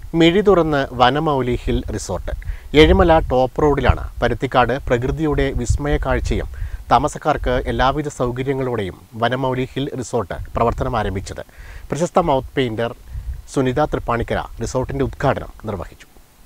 മിഴി തുറന്ന് Vanamouli hill resort Ezhimala top റോഡിലാണ് പരുത്തിക്കാട് പ്രകൃതിയുടെ വിസ്മയ കാഴ്ചയും താമസക്കാർക്ക് എല്ലാവിധ സൗകര്യങ്ങളോടെയും വനമൗലി ഹിൽ റിസോർട്ട് പ്രവർത്തനം ആരംഭിച്ചത് പ്രശസ്ത മൗത്ത് പെയിന്റർ സുനിത തൃപ്പാണിക്കര റിസോർട്ടിന്റെ ഉദ്ഘാടനം നിർവഹിച്ചു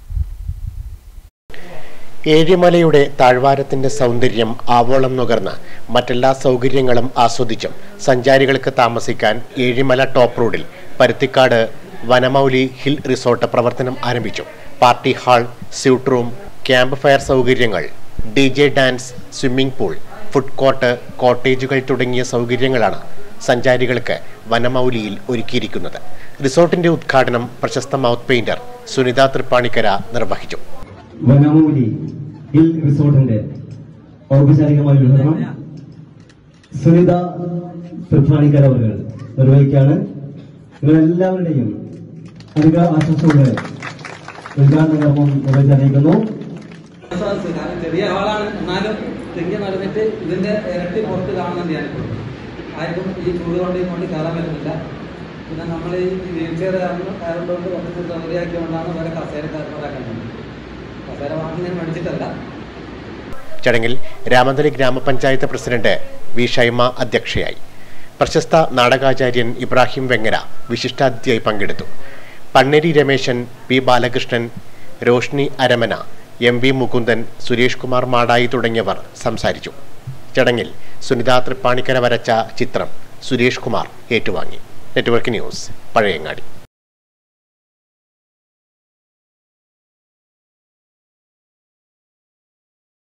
ഏഴിമലയുടെ താഴ്വാരത്തിന്റെ സൗന്ദര്യം ആവോളം നുകർന്ന് മറ്റെല്ലാ സൗകര്യങ്ങളും ആസ്വദിച്ചും സഞ്ചാരികൾക്ക് താമസിക്കാൻ ഏഴിമല ടോപ്പ് റോഡിൽ പരുത്തിക്കാട് വനമൗലി ഹിൽ റിസോർട്ട് പ്രവർത്തനം ആരംഭിച്ചു party hall suite room camp fire സൗകര്യങ്ങൾ D J dance swimming pool food court കോട്ടേജുകൾ തുടങ്ങിയ സൗകര്യങ്ങളാണ് സഞ്ചാരികൾക്ക് വനമൗലിയിൽ ഒരുക്കിയിരിക്കുന്നത് റിസോർട്ടിന്റെ ഉദ്ഘാടനം പ്രശസ്ത മൗത്ത് പെയിന്റർ സുനിത തൃപ്പാണിക്കര നിർവഹിച്ചു വനമൂലി ഹിൽ റിസോർട്ടിന്റെ ഔപചാരികമായ ഉദ്ഘാടനം സുനിത തൃപ്പാണിക്കര അവർ നിർവഹിക്കാണ് നിങ്ങളെല്ലാവരുടെയും അധിക ആശംസകളെ ഉദ്ഘാടന കർമ്മം നിർവഹിച്ചറിയിക്കുന്നു സദസ്സ് കാരണം ചെറിയ ആളാണ് എന്നാലും തെങ്ങി നടന്നിട്ട് ഇതിന്റെ ഇരട്ടി പുറത്ത് കാണുന്നുണ്ട് ഞാനിപ്പോൾ ആർക്കും ഈ ചൂട് കൊണ്ട് കൊണ്ട് കയറാൻ പറ്റുന്നില്ല പിന്നെ നമ്മൾ ഈ വീൽ ചെയർ കയറുന്നതുകൊണ്ട് കുറച്ച് സൗകര്യമാക്കിക്കൊണ്ടാണ് പല കസേര ഉണ്ടാക്കുന്നത് കസേര വാങ്ങി ഞാൻ മേടിച്ചിട്ടല്ല ചടങ്ങിൽ രാമന്തലി ഗ്രാമപഞ്ചായത്ത് പ്രസിഡന്റ് വി ഷൈമ അധ്യക്ഷയായി പ്രശസ്ത നാടകാചാര്യൻ ഇബ്രാഹിം വെങ്ങര വിശിഷ്ടാതിഥിയായി പങ്കെടുത്തു Panneri Rameshan P Balakrishnan Roshni Aramana M V Mukundan Suresh Kumar Madayi തുടങ്ങിയവർ സംസാരിച്ചു ചടങ്ങിൽ സുനിത തൃപ്പാണിക്കര വരച്ച ചിത്രം സുരേഷ് കുമാർ ഏറ്റുവാങ്ങി നെറ്റ്വർക്ക് ന്യൂസ് പഴയങ്ങാടി